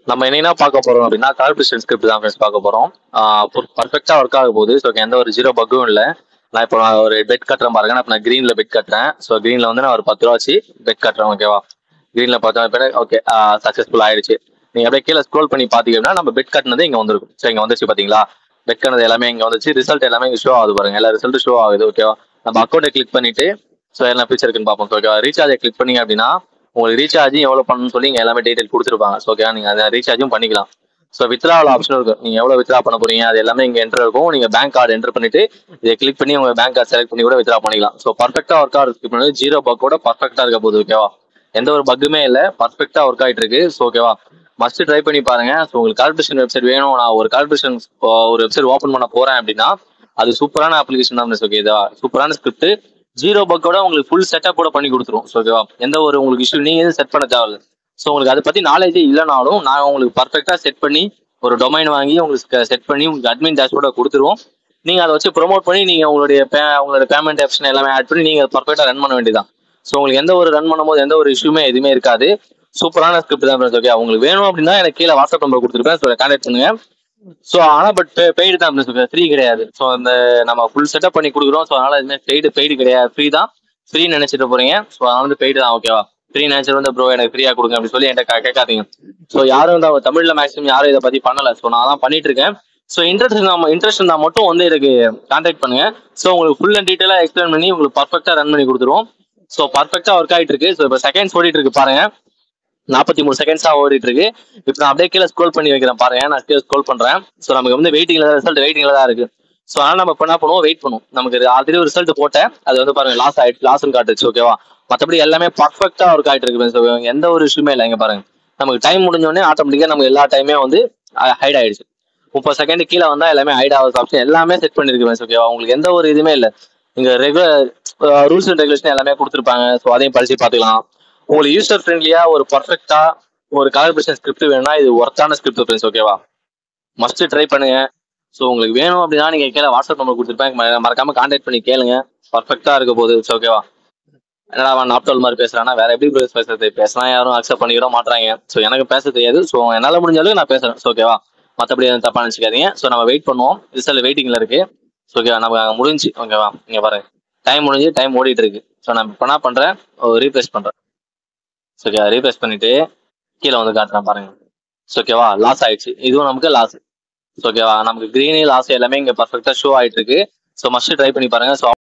நம்ம என்ன பார்க்க போறோம் அப்படின்னா கால்குலேஷன் ஸ்கிரிப்ட் தான் ஃப்ரெண்ட்ஸ் பார்க்க போறோம் பர்ஃபெக்டா ஒர்க் ஆக போகுது ஸோ எந்த ஒரு ஜீரோ பக்கும் இல்லை நான் இப்போ நான் ஒரு பெட் கட்டுறேன் பாருங்க நான் இப்போ நான் கிரீன்ல பெட் கட்டுறேன் ஸோ கிரீன்ல வந்து நான் ஒரு பத்து ரூபா வச்சு பெட் கட்டுறேன் ஓகேவா கிரீன்ல பார்த்தோம் ஓகே சக்ஸஸ்ஃபுல் ஆயிடுச்சு நீங்க அப்படியே கீழே ஸ்க்ரோல் பண்ணி பாத்தீங்கன்னா நம்ம பெட் கட்டினது இங்க வந்திருக்கும் ஸோ இங்க வந்துச்சு பாத்தீங்களா பெட் கட்டினது எல்லாமே இங்க வந்துச்சு ரிசல்ட் எல்லாமே இங்க ஷோ ஆகுது பாருங்க எல்லா ரிசல்ட் ஷோ ஆகுது ஓகேவா நம்ம அக்கௌண்ட்டை கிளிக் பண்ணிட்டு ஸோ என்ன ஃபீச்சர் இருக்குன்னு பார்ப்போம் ஓகேவா ரீசார்ஜை கிளிக் பண்ணீங்க அப்படின்னா உங்களுக்கு ரீசார்ஜ் எவ்வளவு பண்ணணும்னு சொல்லி இங்க எல்லாமே டீடைல் கொடுத்துருப்பாங்க ஸோ ஓகேவா நீங்க அதை ரீசார்ஜும் பண்ணிக்கலாம் ஸோ வித்ராவல் ஆப்ஷன் இருக்கும் நீங்க எவ்வளவு வித்ரா பண்ண போறீங்க அது எல்லாமே இங்க என்டர் இருக்கும் நீங்க பேங்க் கார்டு என்டர் பண்ணிட்டு இதை கிளிக் பண்ணி உங்க பேங்க் கார்டு செலக்ட் பண்ணி கூட வித்ரா பண்ணிக்கலாம் ஸோ பர்ஃபெக்டா ஒர்க் ஆகுது பண்ணி ஜீரோ பக்கோட பர்ஃபெக்டா இருக்க போகுது ஓகேவா எந்த ஒரு பக்குமே இல்லை பர்ஃபெக்டா ஒர்க் ஆயிட்டு இருக்கு ஸோ ஓகேவா மஸ்ட் ட்ரை பண்ணி பாருங்க ஸோ உங்களுக்கு கால்குலேஷன் வெப்சைட் வேணும் நான் ஒரு கால்குலேஷன் ஒரு வெப்சைட் ஓப்பன் பண்ண போறேன் அப்படின்னா அது சூப்பரான அப்ளிகேஷன் தான் ஓகே இதா சூப்பரான ஸ்கிரிப்ட் ஜீரோ பக்கோட உங்களுக்கு ஃபுல் செட்டப் கூட பண்ணி கொடுத்துரும் ஸோ ஓகேவா எந்த ஒரு உங்களுக்கு இஷ்யூ நீங்க எதுவும் செட் பண்ண தேவையில்ல ஸோ உங்களுக்கு அதை பத்தி நாலேஜே இல்லைனாலும் நான் உங்களுக்கு பர்ஃபெக்டா செட் பண்ணி ஒரு டொமைன் வாங்கி உங்களுக்கு செட் பண்ணி உங்களுக்கு அட்மின் டேஷ்போர்டை கொடுத்துருவோம் நீங்க அதை வச்சு ப்ரோமோட் பண்ணி நீங்க உங்களுடைய pay- உங்களோட பேமெண்ட் ஆப்ஷன் எல்லாமே ஆட் பண்ணி நீங்க பர்ஃபெக்டா ரன் பண்ண வேண்டியதான் ஸோ உங்களுக்கு எந்த ஒரு ரன் பண்ணும்போது எந்த ஒரு இஷ்யூமே எதுவுமே இருக்காது சூப்பரான ஸ்கிரிப்ட் தான் ஃப்ரெண்ட்ஸ் ஓகே உங்களுக்கு வேணும் அப்படின்னா எனக்கு கீழே வாட்ஸ்அப் நம்பர் கொடுத்துருப்பேன் ஸோ கான்டாக்ட் பண்ணுங்க ஸோ ஆனால் பட் பெய்டு தான் ஃப்ரெண்ட்ஸ் ஃப்ரீ கிடையாது ஸோ அந்த நம்ம ஃபுல் செட்டப் பண்ணி கொடுக்குறோம் ஸோ அதனால எதுவுமே பெய்டு பெய்டு கிடையாது ஃப்ரீ தான் ஃப்ரீ நினைச்சிட்டு போறீங்க ஸோ அதனால வந்து பெய்டு தான் ஓகேவா ஃப்ரீ நினைச்சிட்டு வந்து ப்ரோ எனக்கு ஃப்ரீயா கொடுங்க அப்படி சொல்லி என்கிட்ட கே- கேட்காதீங்க ஸோ யாரும் வந்து அவங்க தமிழ்ல மேக்ஸிமம் யாரும் இதை பத்தி பண்ணல ஸோ நான் தான் பண்ணிட்டு இருக்கேன் ஸோ இன்ட்ரெஸ்ட் நம்ம இன்ட்ரெஸ்ட் இருந்தால் மட்டும் வந்து எனக்கு கான்டாக்ட் பண்ணுங்க ஸோ உங்களுக்கு ஃபுல் அண்ட் டீட்டெயிலாக எக்ஸ்பிளைன் பண்ணி உங்களுக்கு பர்ஃபெக்டா ரன் பண்ணி கொடுத்துருவோம் ஸோ பர்ஃபெக்டா ஒர்க் ஆயிட்டு இருக்கு ஸோ இப்போ செகண்ட்ஸ் ஓடிட்டு இருக்கு பாருங்க நாற்பத்தி மூணு செகண்ட்ஸா ஓடிட்டு இருக்கு இப்போ நான் அப்படியே கீழே ஸ்க்ரோல் பண்ணி வைக்கிறேன் பாருங்க நான் கீழே ஸ்க்ரோல் பண்றேன் ஸோ நமக்கு வந்து வெயிட்டிங்ல தான் ரிசல்ட் வெயிட்டிங்ல தான் இருக்கு ஸோ அதனால நம்ம இப்ப என்ன பண்ணுவோம் வெயிட் பண்ணுவோம் நமக்கு ஆல்ரெடி ஒரு ரிசல்ட் போட்டேன் அது வந்து பாருங்க லாஸ் ஆயிடுச்சு லாஸ்ன்னு காட்டுச்சு ஓகேவா மற்றபடி எல்லாமே பர்ஃபெக்டா ஒர்க் ஆயிட்டு இருக்கு friends. Okay, எந்த ஒரு இஷ்யூமே இல்லை இங்க பாருங்க நமக்கு டைம் முடிஞ்ச உடனே ஆட்டோமேட்டிக்கா நமக்கு எல்லா டைமே வந்து ஹைட் ஆயிடுச்சு முப்பது செகண்ட் கீழே வந்தா எல்லாமே ஹைட் ஆகுது ஆப்ஷன் எல்லாமே செட் பண்ணிருக்கு friends. ஓகேவா உங்களுக்கு எந்த ஒரு இதுவுமே இல்லை இங்க ரெகுலர் ரூல்ஸ் அண்ட் ரெகுலேஷன் எல்லாமே கொடுத்துருப்பாங்க ஸோ அதையும் படிச்சு பார்த்துக்கலாம் உங்களுக்கு யூசர் ஃப்ரெண்ட்லியா ஒரு பர்ஃபெக்டா ஒரு கால்குலேஷன் ஸ்கிரிப்ட் வேணும்னா இது ஒர்த்தான ஸ்கிரிப்ட் ஃப்ரெண்ட்ஸ் ஓகேவா மஸ்ட் ட்ரை பண்ணுங்க ஸோ உங்களுக்கு வேணும் அப்படின்னா நீங்க கீழே வாட்ஸ்அப் நம்பர் கொடுத்துருப்பேன் ம- மறக்காம கான்டாக்ட் பண்ணி கேளுங்க பர்ஃபெக்டா இருக்க போகுது ஓகேவா என்னடா அவன் நாப்டோல் மாதிரி பேசுறானா வேற எப்படி bro பேசுறது பேசினா யாரும் அக்செப்ட் பண்ணிக்கிற மாட்டாங்க ஸோ எனக்கு பேச தெரியாது ஸோ என்னால முடிஞ்ச அளவுக்கு நான் பேசுறேன் ஸோ ஓகேவா மற்றபடி எதுவும் தப்பா நினைச்சுக்காதீங்க ஸோ நம்ம வெயிட் பண்ணுவோம் ரிசல்ட் வெயிட்டிங்ல இருக்கு ஸோ ஓகேவா நம்ம அங்க முடிஞ்சு ஓகேவா இங்க பாருங்க டைம் முடிஞ்சு டைம் ஓடிட்டு இருக்கு ஸோ நான் இப்போ என்ன பண்றேன் ரீப்ளேஸ் பண்றேன் ஸோ ஓகே ரீப்ளேஸ் பண்ணிட்டு கீழே வந்து காட்டுறேன் பாருங்க ஸோ ஓகேவா லாஸ் ஆயிடுச்சு இதுவும் நமக்கு லாஸ் ஓகேவா நமக்கு கிரீனி லாஸ் எல்லாமே இங்க பர்ஃபெக்டா ஷோ ஆயிட்டு இருக்கு ஸோ மஸ்ட் ட்ரை பண்ணி பாருங்க ஸோ